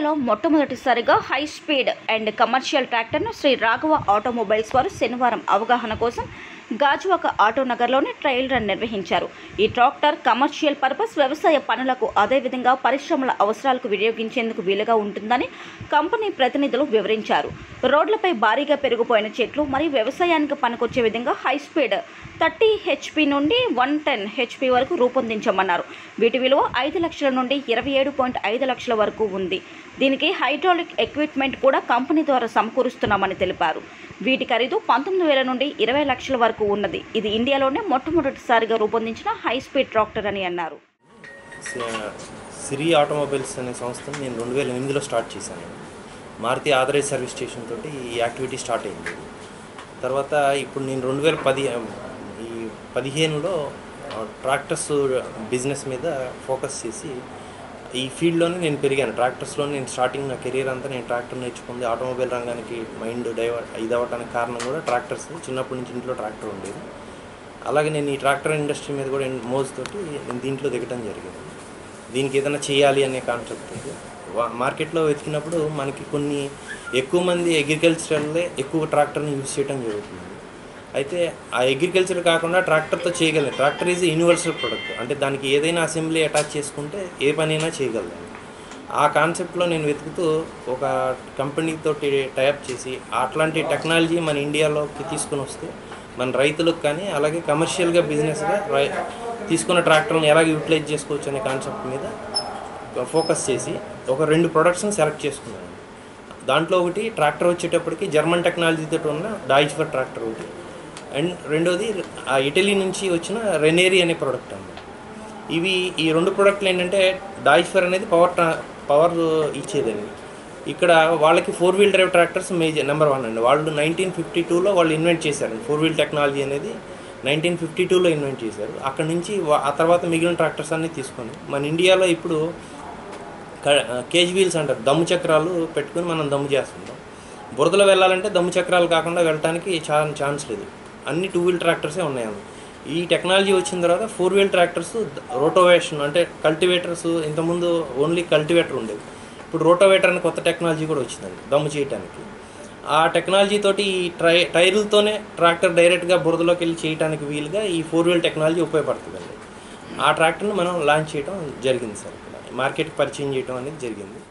ఇండియాలో మొట్టమొదటిసారిగా high speed and commercial ట్రాక్టర్ను శ్రీ రాఘవ ఆటోమొబైల్స్ వారు శనివారం అవగాహన కోసం గాజువాక ఆటో నగర్లోని ట్రయల్ రన్ నిర్వహించారు ఈ ట్రాక్టర్ కమర్షియల్ పర్పస్ వ్యవసాయ పనులకు అదేవిధంగా పరిశ్రమల అవసరాలకు వినియోగించేందుకు వీలుగా ఉంటుందని కంపెనీ ప్రతినిధులు వివరించారు రోడ్లపై భారీగా పెరిగిపోయిన చెట్లు మరియు వ్యవసాయానికి పనికొచ్చే విధంగా హై స్పీడ్ థర్టీ హెచ్పి నుండి వన్ టెన్ హెచ్పి వరకు రూపొందించమన్నారు వీటి విలువ ఐదు లక్షల నుండి ఇరవై ఏడు పాయింట్ ఐదు లక్షల వరకు ఉంది దీనికి హైడ్రాలిక్ ఎక్విప్మెంట్ కూడా కంపెనీ ద్వారా సమకూరుస్తున్నామని తెలిపారు వీటి ఖరీదు పంతొమ్మిది వేల నుండి ఇరవై లక్షల వరకు ఉన్నది ఇది ఇండియాలోనే మొట్టమొదటిసారిగా రూపొందించిన హై స్పీడ్ ట్రాక్టర్ అని అన్నారు స- సిరి ఆటోమొబైల్స్ అనే సంస్థను నేను రెండు వేల ఎనిమిదిలో స్టార్ట్ చేశాను మారుతి ఆథరైజ్ సర్వీస్ స్టేషన్ తోటి ఈ యాక్టివిటీ స్టార్ట్ అయింది తర్వాత ఇప్పుడు నేను రెండు వేల పది ఈ పదిహేనులో ట్రాక్టర్స్ బిజినెస్ మీద ఫోకస్ చేసి ఈ ఫీల్డ్లోనే నేను పెరిగాను ట్రాక్టర్స్లో నేను స్టార్టింగ్ నా కెరీర్ అంతా నేను ట్రాక్టర్ నేర్చుకుంది ఆటోమొబైల్ రంగానికి మైండ్ డైవర్ట్ ఇది అవ్వడానికి కారణం కూడా ట్రాక్టర్స్ చిన్నప్పటి నుంచి ఇంట్లో ట్రాక్టర్ ఉండేది అలాగే నేను ఈ ట్రాక్టర్ ఇండస్ట్రీ మీద కూడా మోజ్ తోటి నేను దీంట్లో దిగటం జరిగింది దీనికి ఏదైనా చేయాలి అనే కాన్సెప్ట్ ఉంది. వా- మార్కెట్లో వెతికినప్పుడు మనకి కొన్ని ఎక్కువ మంది అగ్రికల్చరల్లే ఎక్కువ ట్రాక్టర్ని యూజ్ చేయడం జరుగుతుంది అయితే ఆ అగ్రికల్చర్ కాకుండా ట్రాక్టర్తో చేయగలం ట్రాక్టర్ ఈజ్ యూనివర్సల్ ప్రొడక్ట్ అంటే దానికి ఏదైనా అసెంబ్లీ అటాచ్ చేసుకుంటే ఏ పనైనా చేయగలం ఆ కాన్సెప్ట్లో నేను వెతుకుతూ ఒక కంపెనీతో టైప్ చేసి అట్లాంటి టెక్నాలజీ మన ఇండియాలోకి తీసుకుని వస్తే మన రైతులకు కానీ అలాగే కమర్షియల్గా బిజినెస్గా రై తీసుకున్న ట్రాక్టర్ని ఎలాగ యూటిలైజ్ చేసుకోవచ్చు అనే కాన్సెప్ట్ మీద ఫోకస్ చేసి ఒక రెండు ప్రొడక్ట్స్ని సెలెక్ట్ చేసుకున్నాను దాంట్లో ఒకటి ట్రాక్టర్ వచ్చేటప్పటికి జర్మన్ టెక్నాలజీతో ఉన్న డాయిచ్ ఫర్ ట్రాక్టర్ ఒకటి అండ్ రెండోది ఆ ఇటలీ నుంచి వచ్చిన రెనేరి అనే ప్రోడక్ట్ అన్నమాట ఇవి ఈ రెండు ప్రోడక్ట్లు ఏంటంటే డాయిచ్ ఫర్ అనేది పవర్ ట్రా పవర్ ఇచ్చేదండి ఇక్కడ వాళ్ళకి four wheel drive tractors major number one అండి వాళ్ళు నైన్టీన్ ఫిఫ్టీ టూలో వాళ్ళు ఇన్వెంట్ చేశారండి ఫోర్ వీల్ టెక్నాలజీ అనేది నైన్టీన్ ఫిఫ్టీ టూలో ఇన్వెంట్ చేశారు అక్కడ నుంచి వా- ఆ తర్వాత మిగిలిన ట్రాక్టర్స్ అన్ని తీసుకొని మన ఇండియాలో ఇప్పుడు క- కేజ్ వీల్స్ అంటారు దమ్ము చక్రాలు పెట్టుకుని మనం దమ్ము చేస్తుంటాం బురదలో వెళ్ళాలంటే దమ్ము చక్రాలు కాకుండా వెళ్ళడానికి చాలా ఛాన్స్ లేదు అన్ని టూ వీల్ ట్రాక్టర్సే ఉన్నాయన్న ఈ టెక్నాలజీ వచ్చిన తర్వాత ఫోర్ వీల్ ట్రాక్టర్స్ రోటోవేషన్ అంటే కల్టివేటర్స్ ఇంతకుముందు ఓన్లీ కల్టివేటర్ ఉండేది ఇప్పుడు రోటోవేటర్ అని కొత్త టెక్నాలజీ కూడా వచ్చిందండి దమ్ము చేయడానికి ఆ టెక్నాలజీ తోటి ఈ ట్రై టైర్లతోనే ట్రాక్టర్ డైరెక్ట్గా బురదలోకి వెళ్ళి చేయడానికి వీలుగా ఈ ఫోర్ వీల్ టెక్నాలజీ ఉపయోగపడుతుందండి ఆ ట్రాక్టర్ని మనం లాంచ్ చేయడం జరిగింది సార్ ఇక్కడ మార్కెట్కి పరిచయం చేయడం అనేది జరిగింది